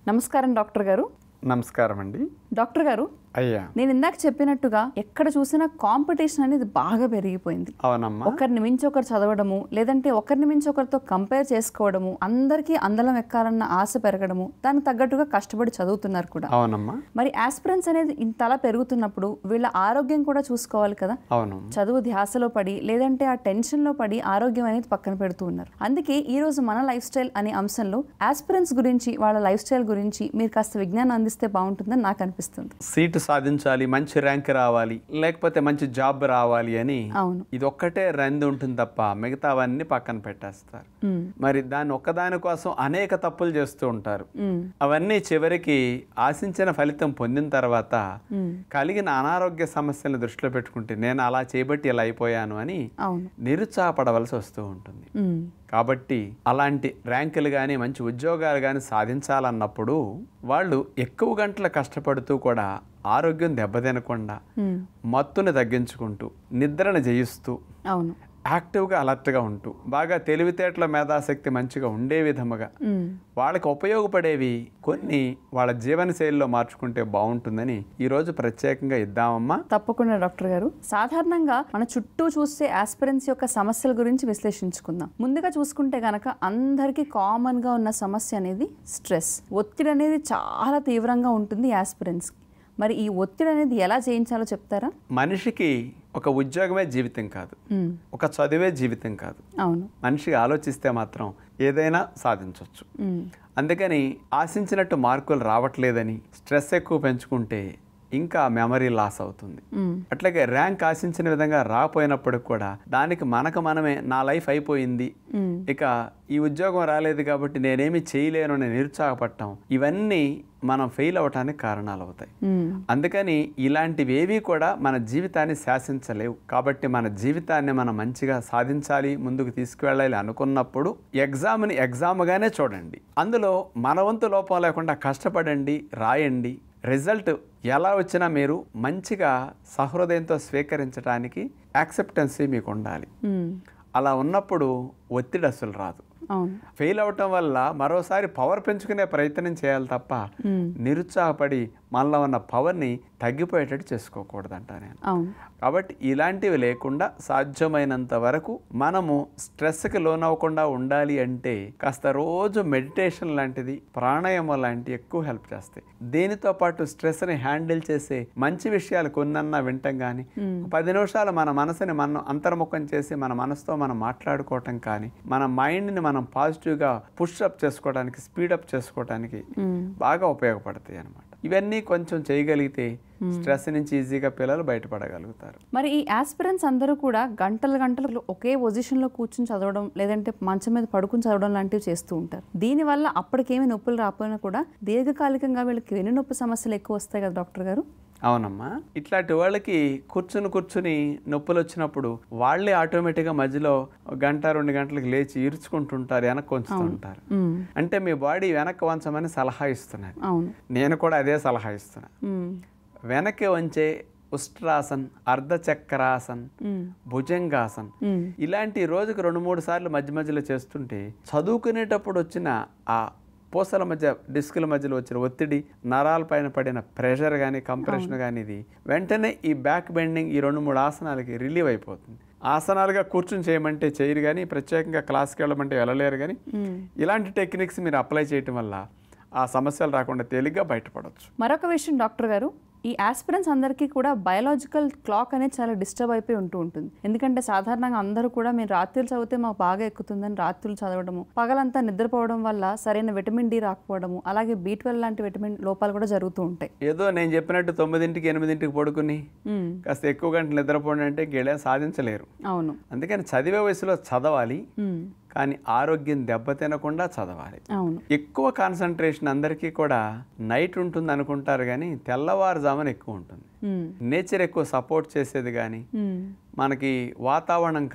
నమస్కారం డాక్టర్ గారు నమస్కారం అండి డాక్టర్ గారు అయ్యా నేను ఇందాక చెప్పినట్టుగా ఎక్కడ చూసినా కాంపిటీషన్ అనేది బాగా పెరిగిపోయింది అవునమ్మా ఒకరిని మించి ఒకరు చదవడము లేదంటే ఒకరిని మించి ఒకరితో కంపేర్ చేసుకోవడము అందరికీ అందలం ఎక్కాలన్న ఆశ పెరగడము దానికి తగ్గట్టుగా కష్టపడి చదువుతున్నారు కూడా అవునమ్మా మరి ఆస్పిరెన్స్ అనేది ఇంతలా పెరుగుతున్నప్పుడు వీళ్ళ ఆరోగ్యం కూడా చూసుకోవాలి కదా అవును చదువు ధ్యాసలో పడి లేదంటే ఆ టెన్షన్లో పడి ఆరోగ్యం అనేది పక్కన పెడుతూ ఉన్నారు అందుకే ఈ రోజు మన లైఫ్ స్టైల్ అనే అంశంలో ఆస్పిరెన్స్ గురించి వాళ్ళ లైఫ్ స్టైల్ గురించి మీరు కాస్త విజ్ఞానం అందిస్తే బాగుంటుందని నాకు అనిపిస్తుంది సీటు సాధించాలి మంచి ర్యాంక్ రావాలి లేకపోతే మంచి జాబ్ రావాలి అని అవును ఇది ఒక్కటే రంది ఉంటుంది తప్ప మిగతావన్నీ పక్కన పెట్టేస్తారు ఉమ్, మరి దాని ఒక్కదాని కోసం అనేక తప్పులు చేస్తూ ఉంటారు ఉమ్, అవన్నీ చివరికి ఆశించిన ఫలితం పొందిన తర్వాత ఉమ్, కలిగిన అనారోగ్య సమస్యలను దృష్టిలో పెట్టుకుంటే నేను అలా చేయబట్టి ఇలా అయిపోయాను అని అవును నిరుత్సాహపడవలసి వస్తూ ఉంటుంది ఉమ్, కాబట్టి అలాంటి ర్యాంకులు కానీ మంచి ఉద్యోగాలు కానీ సాధించాలన్నప్పుడు వాళ్ళు ఎక్కువ గంటలు కష్టపడుతూ కూడా ఆరోగ్యం దెబ్బతినకుండా ఉమ్, మత్తుని తగ్గించుకుంటూ నిద్రను జయిస్తూ అవును యాక్టివ్గా అలర్ట్గా ఉంటూ బాగా తెలివితేటల మేధాశక్తి మంచిగా ఉండే విధముగా ఉమ్, వాళ్ళకి ఉపయోగపడేవి కొన్ని వాళ్ళ జీవనశైలిలో మార్చుకుంటే బాగుంటుందని ఈరోజు ప్రత్యేకంగా ఇద్దామమ్మా తప్పకుండా డాక్టర్ గారు సాధారణంగా మన చుట్టూ చూస్తే ఆస్పిరెన్స్ యొక్క సమస్యల గురించి విశ్లేషించుకుందాం ముందుగా చూసుకుంటే గనక అందరికీ కామన్ గా ఉన్న సమస్య అనేది స్ట్రెస్ ఒత్తిడి అనేది చాలా తీవ్రంగా ఉంటుంది ఆస్పిరెన్స్ మరి ఈ ఒత్తిడి అనేది ఎలా జయించాలో చెప్తారా మనిషికి ఒక ఉద్యోగమే జీవితం కాదు ఉమ్, ఒక చదివే జీవితం కాదు అవును మనిషిగా ఆలోచిస్తే మాత్రం ఏదైనా సాధించవచ్చు ఉమ్, అందుకని ఆశించినట్టు మార్కులు రావట్లేదని స్ట్రెస్ ఎక్కువ పెంచుకుంటే ఇంకా మెమరీ లాస్ అవుతుంది ఉమ్, అట్లాగే ర్యాంక్ ఆశించిన విధంగా రాకపోయినప్పటికి కూడా దానికి మనకు మనమే నా లైఫ్ అయిపోయింది ఉమ్, ఇక ఈ ఉద్యోగం రాలేదు కాబట్టి నేనేమి చేయలేను అని నిరుత్సాహపడటం ఇవన్నీ మనం ఫెయిల్ అవటానికి కారణాలు అవుతాయి ఉమ్, అందుకని ఇలాంటివి ఏవి కూడా మన జీవితాన్ని శాసించలేవు కాబట్టి మన జీవితాన్ని మనం మంచిగా సాధించాలి ముందుకు తీసుకువెళ్ళాలి అనుకున్నప్పుడు ఎగ్జామ్ని ఎగ్జామ్గానే చూడండి అందులో మన వంతు లోపం లేకుండా కష్టపడండి రాయండి రిజల్ట్ ఎలా వచ్చినా మీరు మంచిగా సహృదయంతో స్వీకరించడానికి యాక్సెప్టెన్సీ మీకు ఉండాలి ఉమ్, అలా ఉన్నప్పుడు ఒత్తిడి అసలు రాదు అవును ఫెయిల్ అవటం వల్ల మరోసారి పవర్ పెంచుకునే ప్రయత్నం చేయాలి తప్ప ఉమ్, నిరుత్సాహపడి మనలో ఉన్న పవర్ని తగ్గిపోయేటట్టు చేసుకోకూడదంట నేను అవును కాబట్టి ఇలాంటివి లేకుండా సాధ్యమైనంత వరకు మనము స్ట్రెస్కి లోనవ్వకుండా ఉండాలి అంటే కాస్త రోజు మెడిటేషన్ లాంటిది ప్రాణాయామం లాంటివి ఎక్కువ హెల్ప్ చేస్తాయి దీనితో పాటు స్ట్రెస్ని హ్యాండిల్ చేసే మంచి విషయాలు కొన్నన్నా వింటాం కానీ పది నిమిషాలు మన మనసుని మనం అంతర్ముఖం చేసి మన మనసుతో మనం మాట్లాడుకోవటం కానీ మన మైండ్ని మనం పాజిటివ్గా పుష్అప్ చేసుకోవడానికి స్పీడప్ చేసుకోవడానికి ఉమ్, బాగా ఉపయోగపడతాయి అన్నమాట ఇవన్నీ కొంచెం చేయగలిగితే స్ట్రెస్ నుంచి ఈజీగా పిల్లలు బయటపడగలుగుతారు మరి ఈ ఆస్పిరెంట్స్ అందరూ కూడా గంటలు గంటలు ఒకే పొజిషన్లో కూర్చుని చదవడం లేదంటే మంచం మీద పడుకుని చదవడం లాంటివి చేస్తూ ఉంటారు దీనివల్ల అప్పటికేమీ నొప్పులు రాకపోయినా కూడా దీర్ఘకాలికంగా వీళ్ళకి వెన్నునొప్పి సమస్యలు ఎక్కువ వస్తాయి కదా డాక్టర్ గారు అవునమ్మా ఇట్లాంటి వాళ్ళకి కూర్చుని కూర్చుని నొప్పులు వచ్చినప్పుడు వాళ్ళే ఆటోమేటిక్గా మధ్యలో గంట రెండు గంటలకు లేచి ఈడ్చుకుంటుంటారు వెనక్కి వంచుతూ ఉంటారు ఉమ్, అంటే మీ బాడీ వెనక్కి వంచమని సలహా ఇస్తున్నారు అవును నేను కూడా అదే సలహా ఇస్తున్నా ఉమ్, వెనక్కి వంచే ఉష్ట్రాసన్ అర్ధచక్రాసన్ ఉమ్, భుజంగాసన్ ఉమ్, ఇలాంటి రోజుకు రెండు మూడు సార్లు మధ్య మధ్యలో చేస్తుంటే చదువుకునేటప్పుడు వచ్చిన ఆ పూసల మధ్య డిస్కుల మధ్యలో వచ్చిన ఒత్తిడి నరాల పైన పడిన ప్రెషర్ కానీ కంప్రెషన్ కానీ ఇది వెంటనే ఈ బ్యాక్ బెండింగ్ ఈ రెండు మూడు ఆసనాలకి రిలీవ్ అయిపోతుంది ఆసనాలుగా కూర్చుని చేయమంటే చేయరు కానీ ప్రత్యేకంగా క్లాస్కి వెళ్ళమంటే వెళ్ళలేరు కానీ ఉమ్. ఇలాంటి టెక్నిక్స్ మీరు అప్లై చేయటం వల్ల ఆ సమస్యలు రాకుండా తేలిగ్గా బయటపడవచ్చు మరొక విషయం డాక్టర్ గారు ఈ ఆస్పిరెంట్స్ అందరికీ కూడా బయాలజికల్ క్లాక్ అనేది చాలా డిస్టర్బ్ అయిపోయి ఉంటూ ఉంటుంది ఎందుకంటే సాధారణంగా అందరూ కూడా మీరు రాత్రులు చదివితే మాకు బాగా ఎక్కుతుందని రాత్రులు చదవడము పగలంతా నిద్రపోవడం వల్ల సరైన విటమిన్ డి రాకపోవడము అలాగే బీ ట్వెల్వ్ లాంటి విటమిన్ లోపాలు కూడా జరుగుతూ ఉంటాయి ఏదో నేను చెప్పినట్టు తొమ్మిదింటికి ఎనిమిదింటికి పడుకుని ఉమ్, కాస్త ఎక్కువ గంటలు నిద్రపోండి అంటే ఇంకేళ్ళేం సాధించలేరు అవును అందుకని చదివే వయసులో చదవాలి ఉమ్, కానీ ఆరోగ్యం దెబ్బతినకుండా చదవాలి అవును ఎక్కువ కాన్సన్ట్రేషన్ అందరికీ కూడా నైట్ ఉంటుంది అనుకుంటారు కానీ తెల్లవారుజామున ఎక్కువ ఉంటుంది ఉమ్, నేచర్ ఎక్కువ సపోర్ట్ చేసేది కానీ ఉమ్, మనకి వాతావరణం కానీ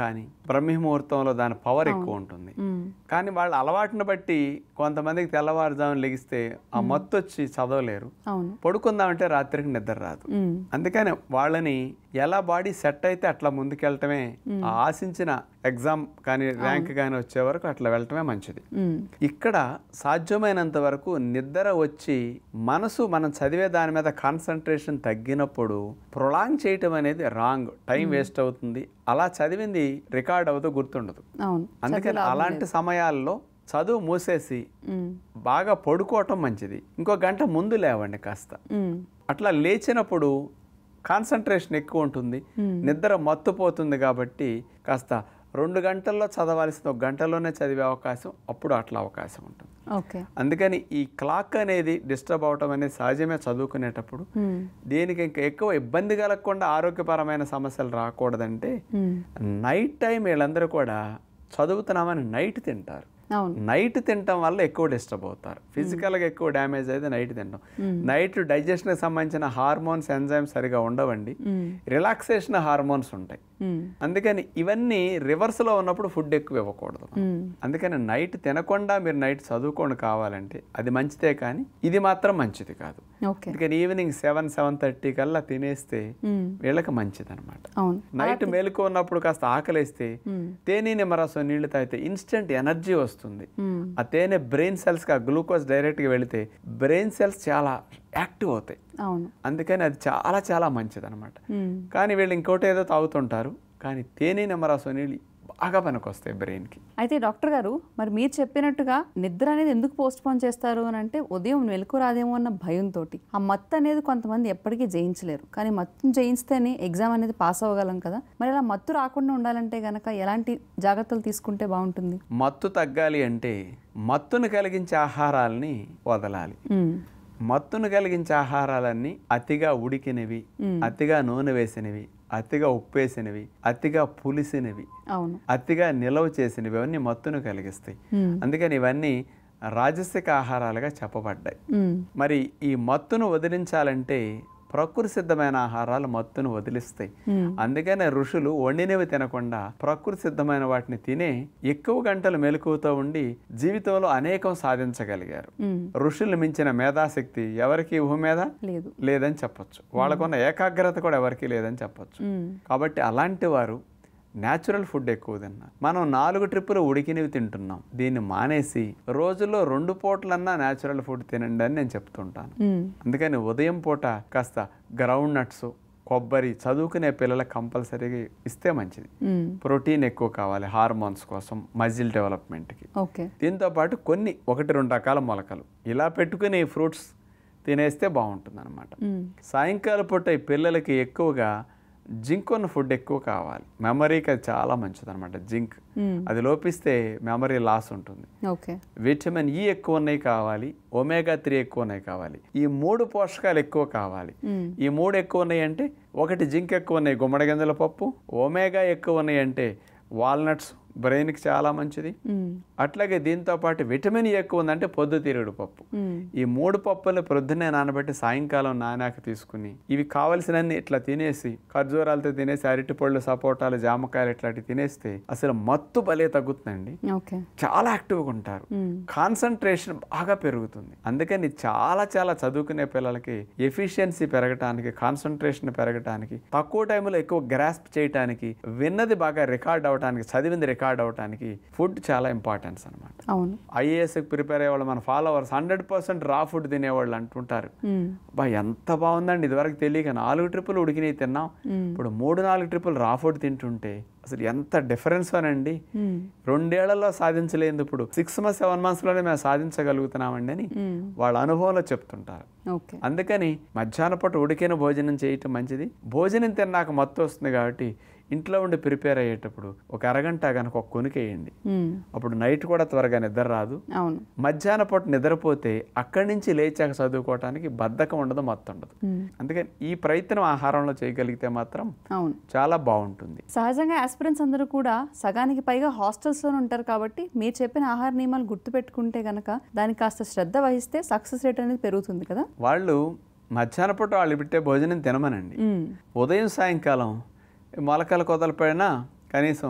బ్రహ్మి ముహూర్తంలో దాని పవర్ ఎక్కువ ఉంటుంది మ్మ్. కానీ వాళ్ళ అలవాటును బట్టి కొంతమందికి తెల్లవారుజామున లెగిస్తే ఆ మత్తు వచ్చి చదవలేరు అవును పడుకుందామంటే రాత్రికి నిద్ర రాదు మ్మ్. అందుకని వాళ్ళని ఎలా బాడీ సెట్ అయితే అట్లా ముందుకెళ్ళటమే ఆ ఆశించిన ఎగ్జామ్ కానీ ర్యాంక్ కానీ వచ్చే వరకు అట్లా వెళ్ళటమే మంచిది మ్మ్. ఇక్కడ సాధ్యమైనంత వరకు నిద్ర వచ్చి మనసు మనం చదివే దాని మీద కాన్సన్ట్రేషన్ తగ్గినప్పుడు ప్రొలాంగ్ చేయటం అనేది రాంగ్ టైం వేస్ట్ అవుతుంది అలా చదివింది రికార్డ్ అవుతూ గుర్తుండదు అవును అందుకని అలాంటి సమయాల్లో చదువు మూసేసి మ్మ్. బాగా పడుకోవటం మంచిది ఇంకో గంట ముందు లేవండి కాస్త మ్మ్. అట్లా లేచినప్పుడు కాన్సన్ట్రేషన్ ఎక్కువ ఉంటుంది నిద్ర మత్తుపోతుంది కాబట్టి కాస్త రెండు గంటల్లో చదవాల్సిన ఒక గంటలోనే చదివే అవకాశం అప్పుడు అట్లా అవకాశం ఉంటుంది ఓకే అందుకని ఈ క్లాక్ అనేది డిస్టర్బ్ అవటం అనేది సహజమే చదువుకునేటప్పుడు మ్మ్. దీనికి ఇంకా ఎక్కువ ఇబ్బంది కలగకుండా ఆరోగ్యపరమైన సమస్యలు రాకూడదంటే మ్మ్. నైట్ టైం వీళ్ళందరూ కూడా చదువుతున్నామని నైట్ తింటారు అవును నైట్ తినటం వల్ల ఎక్కువ డిస్టర్బ్ అవుతారు ఫిజికల్గా ఎక్కువ డ్యామేజ్ అయితే నైట్ తినడం నైట్ డైజెషన్కి సంబంధించిన హార్మోన్స్ ఎంజైమ్స్ సరిగా ఉండవండి మ్మ్. రిలాక్సేషన్ హార్మోన్స్ ఉంటాయి మ్మ్. అందుకని ఇవన్నీ రివర్స్లో ఉన్నప్పుడు ఫుడ్ ఎక్కువ ఇవ్వకూడదు మ్మ్. అందుకని నైట్ తినకుండా మీరు నైట్ చదువుకోండి కావాలంటే అది మంచిదే కానీ ఇది మాత్రం మంచిది కాదు ఓకే అందుకని ఈవినింగ్ సెవెన్ సెవెన్ థర్టీ కల్లా తినేస్తే మ్మ్. వీళ్ళకి మంచిది అనమాట అవును నైట్ మేలుకో ఉన్నప్పుడు కాస్త ఆకలేస్తే మ్మ్. తేనె నిమ్మరసం నీళ్లు తాగితే ఇన్స్టెంట్ ఎనర్జీ వస్తుంది మ్మ్. ఆ తేనె బ్రెయిన్ సెల్స్కి ఆ గ్లూకోజ్ డైరెక్ట్గా వెళితే బ్రెయిన్ సెల్స్ చాలా యాక్టివ్ అవుతాయి అవును అందుకని అది చాలా చాలా మంచిది అనమాట మ్మ్. కానీ వీళ్ళు ఇంకోటి ఏదో తాగుతుంటారు కానీ తేనె నిమ్మరసం నీళ్ళు బాగా పనికొస్తాయి బ్రెయిన్కి అయితే డాక్టర్ గారు మరి మీరు చెప్పినట్టుగా నిద్ర అనేది ఎందుకు పోస్ట్ పోన్ చేస్తారు అని అంటే ఉదయం మెలకు రాదేమో అన్న భయంతో ఆ మత్తు అనేది కొంతమంది ఎప్పటికీ జయించలేరు కానీ మత్తును జయిస్తేనే ఎగ్జామ్ అనేది పాస్ అవ్వగలం కదా మరి అలా మత్తు రాకుండా ఉండాలంటే గనక ఎలాంటి జాగ్రత్తలు తీసుకుంటే బాగుంటుంది మత్తు తగ్గాలి అంటే మత్తును కలిగించే ఆహారాలని వదలాలి మ్మ్. మత్తును కలిగించే ఆహారాలన్నీ అతిగా ఉడికినవి అతిగా నూనె వేసినవి అతిగా ఉప్పేసినవి అతిగా పులిసినవి అవును అతిగా నిలవ చేసినవి అవన్నీ మత్తును కలిగిస్తాయి మ్మ్. అందుకని ఇవన్నీ రాజసిక ఆహారాలుగా చెప్పబడ్డాయి మ్మ్. మరి ఈ మత్తును వదిలించాలంటే ప్రకృతి సిద్ధమైన ఆహారాలు మత్తును వదిలిస్తాయి మ్మ్. అందుకనే ఋషులు వండినవి తినకుండా ప్రకృతి సిద్ధమైన వాటిని తినే ఎక్కువ గంటలు మెలకువతో ఉండి జీవితంలో అనేకం సాధించగలిగారు మ్మ్. ఋషులు మించిన మేధాశక్తి ఎవరికి ఊహ మీద లేదు లేదని చెప్పొచ్చు వాళ్ళకున్న ఏకాగ్రత కూడా ఎవరికి లేదని చెప్పొచ్చు మ్మ్. కాబట్టి అలాంటి వారు న్యాచురల్ ఫుడ్ ఎక్కువ తిన్నారు మనం నాలుగు ట్రిప్పులు ఉడికినవి తింటున్నాం దీన్ని మానేసి రోజుల్లో రెండు పూటలన్నా న్యాచురల్ ఫుడ్ తినండి అని నేను చెప్తుంటాను మ్మ్. అందుకని ఉదయం పూట కాస్త గ్రౌండ్ నట్స్ కొబ్బరి చదువుకునే పిల్లలకు కంపల్సరీగా ఇస్తే మంచిది మ్మ్. ప్రోటీన్ ఎక్కువ కావాలి హార్మోన్స్ కోసం మజిల్ డెవలప్మెంట్కి ఓకే దీంతో పాటు కొన్ని ఒకటి రెండు రకాల మొలకలు ఇలా పెట్టుకుని ఫ్రూట్స్ తినేస్తే బాగుంటుంది అనమాట మ్మ్. సాయంకాలం పూట ఈ పిల్లలకి ఎక్కువగా జింక్ ఉన్న ఫుడ్ ఎక్కువ కావాలి మెమరీకి అది చాలా మంచిది అనమాట జింక్ మ్మ్. అది లోపిస్తే మెమరీ లాస్ ఉంటుంది ఓకే విటమిన్ ఈ ఎక్కువ ఉన్నాయి కావాలి ఒమేగా త్రీ ఎక్కువ ఉన్నాయి కావాలి ఈ మూడు పోషకాలు ఎక్కువ కావాలి మ్మ్. ఈ మూడు ఎక్కువ ఉన్నాయి అంటే ఒకటి జింక్ ఎక్కువ ఉన్నాయి గుమ్మడి గింజల పప్పు ఒమేగా ఎక్కువ ఉన్నాయి అంటే వాల్నట్స్ బ్రెయిన్కి చాలా మంచిది మ్మ్. అట్లాగే దీంతో పాటు విటమిన్ E ఎక్కువ ఉందంటే పొద్దుతిరుగుడు పప్పు మ్మ్. ఈ మూడు పప్పులు ప్రొద్దునే నానబెట్టి సాయంకాలం నానాక తీసుకుని ఇవి కావలసినన్ని ఇట్లా తినేసి ఖర్జూరాలతో తినేసి అరటిపళ్ళు సపోటాలు జామకాయలు ఇట్లాంటివి తినేస్తే అసలు మత్తు భలే తగ్గుతుందండి ఓకే చాలా యాక్టివ్గా ఉంటారు మ్మ్. కాన్సన్ట్రేషన్ బాగా పెరుగుతుంది అందుకని చాలా చాలా చదువుకునే పిల్లలకి ఎఫిషియన్సీ పెరగటానికి కాన్సన్ట్రేషన్ పెరగటానికి తక్కువ టైంలో ఎక్కువ గ్రాస్ప్ చేయటానికి విన్నది బాగా రికార్డ్ అవడానికి చదివింది రికార్డ్ అవటానికి ఫుడ్ చాలా ఇంపార్టెన్స్ అనమాట అవును ఐఏఎస్కి ప్రిపేర్ అయ్యేవాళ్ళు మన followers hundred percent raw food తినేవాళ్ళు అంటుంటారు మ్మ్. బా ఎంత బాగుందండి ఇదివరకు తెలియక నాలుగు ట్రిప్పులు ఉడికినవి తిన్నాం మ్మ్. ఇప్పుడు మూడు నాలుగు ట్రిప్పులు రా ఫుడ్ తింటుంటే అసలు ఎంత డిఫరెన్స్ అనండి మ్మ్. రెండేళ్లలో సాధించలేదు ఇప్పుడు సిక్స్ మంత్స్ సెవెన్ మంత్స్లోనే మేము సాధించగలుగుతున్నామండి అని మ్మ్. వాళ్ళ అనుభవంలో చెప్తుంటారు ఓకే అందుకని మధ్యాహ్న పూట ఉడికిన భోజనం చేయటం మంచిది భోజనం తిన్నాక మత్తు వస్తుంది కాబట్టి ఇంట్లో ఉండి ప్రిపేర్ అయ్యేటప్పుడు ఒక అరగంట కనుక ఒక కొనికేయండి మ్మ్. అప్పుడు నైట్ కూడా త్వరగా నిద్ర రాదు అవును మధ్యాహ్న పూట నిద్రపోతే అక్కడి నుంచి లేచాక చదువుకోవటానికి బద్ధకం ఉండదు మత్తు ఉండదు మ్మ్. అందుకని ఈ ప్రయత్నం ఆహారంలో చేయగలిగితే మాత్రం అవును చాలా బాగుంటుంది సహజంగా ఆస్పిరెంట్స్ అందరూ కూడా సగానికి పైగా హాస్టల్స్లో ఉంటారు కాబట్టి మీరు చెప్పిన ఆహార నియమాలు గుర్తుపెట్టుకుంటే గనక దానికి కాస్త శ్రద్ధ వహిస్తే సక్సెస్ రేట్ అనేది పెరుగుతుంది కదా వాళ్ళు మధ్యాహ్న పూట వాళ్ళు పెట్టే భోజనం తినమనండి మ్మ్. ఉదయం సాయంకాలం మొలకలు కొదలపడినా కనీసం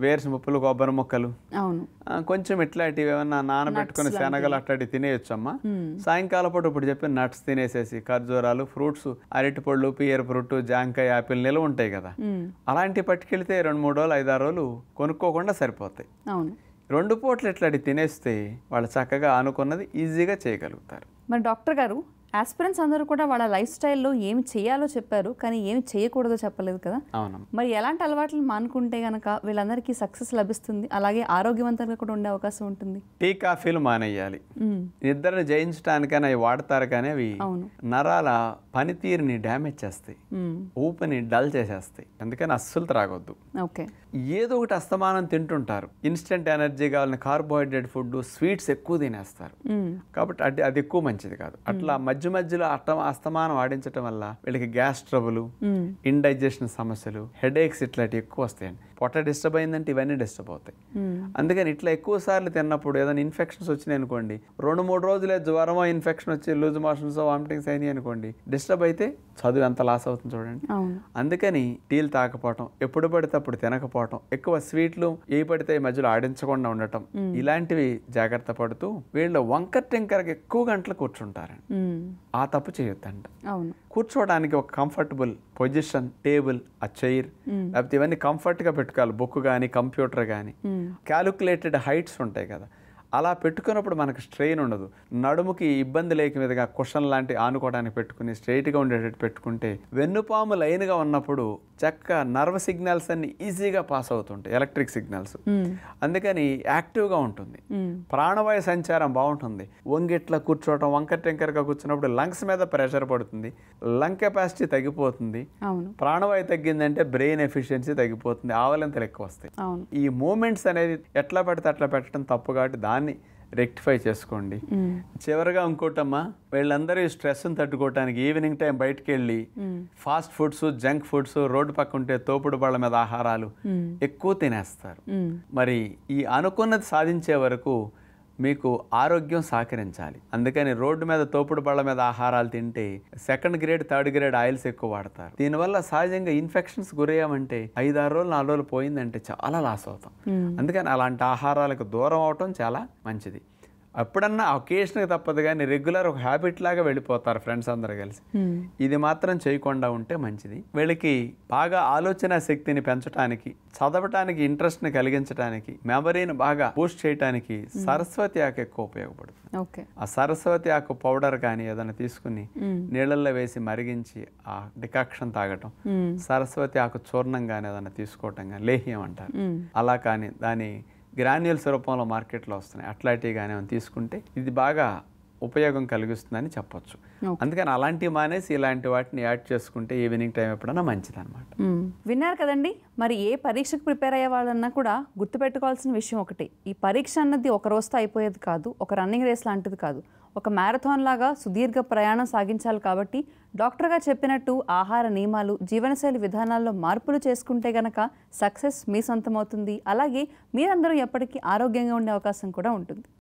వేరుశ ముప్పులు కొబ్బరి ముక్కలు అవును ఆ, కొంచెం ఇట్లాంటివి ఏమన్నా నానబెట్టుకుని శనగలు అట్లాంటివి తినేయొచ్చమ్మా సాయంకాలం పూట ఇప్పుడు చెప్పిన నట్స్ తినేసేసి ఖర్జూరాలు ఫ్రూట్స్ అరటిపళ్ళు పియర్ ఫ్రూట్ జాంకాయ యాపిల్ నిల్వ ఉంటాయి కదా మ్మ్. అలాంటివి పట్టుకెళ్తే రెండు మూడు రోజులు ఐదారు రోజులు కొనుక్కోకుండా సరిపోతాయి అవును రెండు పూటలు ఇట్లాంటివి తినేస్తే వాళ్ళు చక్కగా అనుకున్నది ఈజీగా చేయగలుగుతారు మరి డాక్టర్ గారు ఆస్పిరెంట్స్ అందరూ కూడా వాళ్ళ లైఫ్ స్టైల్లో ఏమి చేయాలో చెప్పారు కానీ ఏమి చేయకూడదో చెప్పలేదు కదా అవునమ్మా మరి ఎలాంటి అలవాట్లు మానుకుంటే గనక వీళ్ళందరికీ సక్సెస్ లభిస్తుంది అలాగే ఆరోగ్యవంతంగా కూడా ఉండే అవకాశం ఉంటుంది టీ కాఫీలు మానేయాలి మ్మ్. నిద్రను జయించడానికైనా అవి వాడతారు కానీ అవి అవును నరాల పనితీరుని డ్యామేజ్ చేస్తాయి మ్మ్. ఊపిని డల్ చేసేస్తాయి అందుకని అస్సలు త్రాగొద్దు ఓకే ఏదో ఒకటి అస్తమానం తింటుంటారు ఇన్స్టెంట్ ఎనర్జీ కావాలని కార్బోహైడ్రేట్ ఫుడ్ స్వీట్స్ ఎక్కువ తినేస్తారు మ్మ్. కాబట్టి అది అది ఎక్కువ మంచిది కాదు అట్లా మధ్య మధ్యలో అట్ట అస్తమానం ఆడించడం వల్ల వీళ్ళకి గ్యాస్ ట్రబుల్ మ్మ్. ఇండైజెషన్ సమస్యలు హెడేక్స్ ఇట్లాంటివి ఎక్కువ వస్తాయండి పొట్ట డిస్టర్బ్ అయిందంటే ఇవన్నీ డిస్టర్బ్ అవుతాయి మ్మ్. అందుకని ఇట్లా ఎక్కువ సార్లు తిన్నప్పుడు ఏదైనా ఇన్ఫెక్షన్స్ వచ్చినాయి అనుకోండి రెండు మూడు రోజులే జ్వరమో ఇన్ఫెక్షన్ వచ్చి లూజ్ మోషన్స్ వామిటింగ్స్ అయినాయి అనుకోండి డిస్టర్బ్ అయితే చదువు ఎంత లాస్ అవుతుంది చూడండి అవును అందుకని టీలు తాకపోవటం ఎప్పుడు పడితే అప్పుడు తినకపోవటం ఎక్కువ స్వీట్లు ఏ పడితే ఈ మధ్యలో ఆడించకుండా ఉండటం ఇలాంటివి జాగ్రత్త పడుతూ వీళ్ళు వంకర్ టెంకర్కి ఎక్కువ గంటలు కూర్చుంటారండి మ్మ్. ఆ తప్పు చేయొద్దంట అవును కూర్చోవడానికి ఒక కంఫర్టబుల్ పొజిషన్ టేబుల్ ఆ చైర్ మ్మ్. లేకపోతే ఇవన్నీ కంఫర్ట్గా పెట్టుకోవాలి బుక్ కానీ కంప్యూటర్ కానీ మ్మ్. క్యాలిక్యులేటెడ్ హైట్స్ ఉంటాయి కదా అలా పెట్టుకున్నప్పుడు మనకు స్ట్రెయిన్ ఉండదు నడుముకి ఇబ్బంది లేక మీదుగా కుషన్ లాంటి ఆనుకోవడానికి పెట్టుకుని స్ట్రైట్గా ఉండేటట్టు పెట్టుకుంటే వెన్నుపాము లైన్గా ఉన్నప్పుడు చక్క నర్వ్ సిగ్నల్స్ అన్ని ఈజీగా పాస్ అవుతుంటాయి ఎలక్ట్రిక్ సిగ్నల్స్ మ్మ్. అందుకని యాక్టివ్గా ఉంటుంది మ్మ్. ప్రాణవాయు సంచారం బాగుంటుంది వంగిట్లా కూర్చోవటం వంకర టెంకర్గా కూర్చున్నప్పుడు లంగ్స్ మీద ప్రెషర్ పడుతుంది లంగ్ కెపాసిటీ తగ్గిపోతుంది అవును ప్రాణవాయు తగ్గిందంటే బ్రెయిన్ ఎఫిషియన్సీ తగ్గిపోతుంది ఆవలింతలు ఎక్కువ వస్తాయి అవును ఈ మూమెంట్స్ అనేది ఎట్లా పడితే అట్లా పెట్టడం తప్పు కాబట్టి దాన్ని రెక్టిఫై చేసుకోండి మ్మ్. చివరిగా ఇంకోటమ్మా వీళ్ళందరూ ఈ స్ట్రెస్ని తట్టుకోవటానికి ఈవినింగ్ టైం బయటికి వెళ్ళి hmm. Fast foods junk foods road పక్క ఉంటే తోపుడు బళ్ళ మీద ఆహారాలు మ్మ్. ఎక్కువ తినేస్తారు మ్మ్. మరి ఈ అనుకున్నది సాధించే వరకు మీకు ఆరోగ్యం సహకరించాలి అందుకని రోడ్డు మీద తోపుడు బళ్ళ మీద ఆహారాలు తింటే second grade third grade oils ఎక్కువ వాడతారు దీనివల్ల సహజంగా ఇన్ఫెక్షన్స్ గురయ్యామంటే ఐదు ఆరు రోజులు నాలుగు రోజులు పోయిందంటే చాలా లాస్ అవుతాం మ్మ్. అందుకని అలాంటి ఆహారాలకు దూరం అవటం చాలా మంచిది ఎప్పుడన్నా ఒకేషన్కి తప్పదు కానీ రెగ్యులర్ ఒక హ్యాబిట్ లాగా వెళ్ళిపోతారు ఫ్రెండ్స్ అందరు కలిసి మ్మ్. ఇది మాత్రం చేయకుండా ఉంటే మంచిది వీళ్ళకి బాగా ఆలోచన శక్తిని పెంచడానికి చదవటానికి ఇంట్రెస్ట్ని కలిగించడానికి మెమరీని బాగా బూస్ట్ చేయడానికి సరస్వతి ఆకు ఎక్కువ ఉపయోగపడుతుంది ఓకే ఆ సరస్వతి ఆకు పౌడర్ కానీ ఏదైనా తీసుకుని మ్మ్. నీళ్ళల్లో వేసి మరిగించి ఆ డికాక్షన్ తాగటం మ్మ్. సరస్వతి ఆకు చూర్ణం కానీ ఏదైనా తీసుకోవటం కానీ లేహ్యం అంటారు మ్మ్. అలా కానీ దాని గ్రాన్యూల్స్ రూపంలో మార్కెట్లో వస్తున్నాయి అట్లాంటివి కానీ ఏమైనా తీసుకుంటే ఇది బాగా ఉపయోగం కలిగిస్తుందని చెప్పొచ్చు Okay. అందుకని అలాంటివి మానేసి ఇలాంటి వాటిని యాడ్ చేసుకుంటే ఈవినింగ్ టైం ఎప్పుడైనా మంచిదన్నమాట మ్మ్. విన్నారు కదండి మరి ఏ పరీక్షకు ప్రిపేర్ అయ్యే వాళ్ళన్నా కూడా గుర్తుపెట్టుకోవాల్సిన విషయం ఒకటి ఈ పరీక్ష అన్నది ఒక రోజుతో అయిపోయేది కాదు ఒక రన్నింగ్ రేస్ లాంటిది కాదు ఒక మ్యారథాన్ లాగా సుదీర్ఘ ప్రయాణం సాగించాలి కాబట్టి డాక్టర్ గారు చెప్పినట్టు ఆహార నియమాలు జీవనశైలి విధానాల్లో మార్పులు చేసుకుంటే గనక సక్సెస్ మీ సొంతమవుతుంది అలాగే మీరందరూ ఎప్పటికీ ఆరోగ్యంగా ఉండే అవకాశం కూడా ఉంటుంది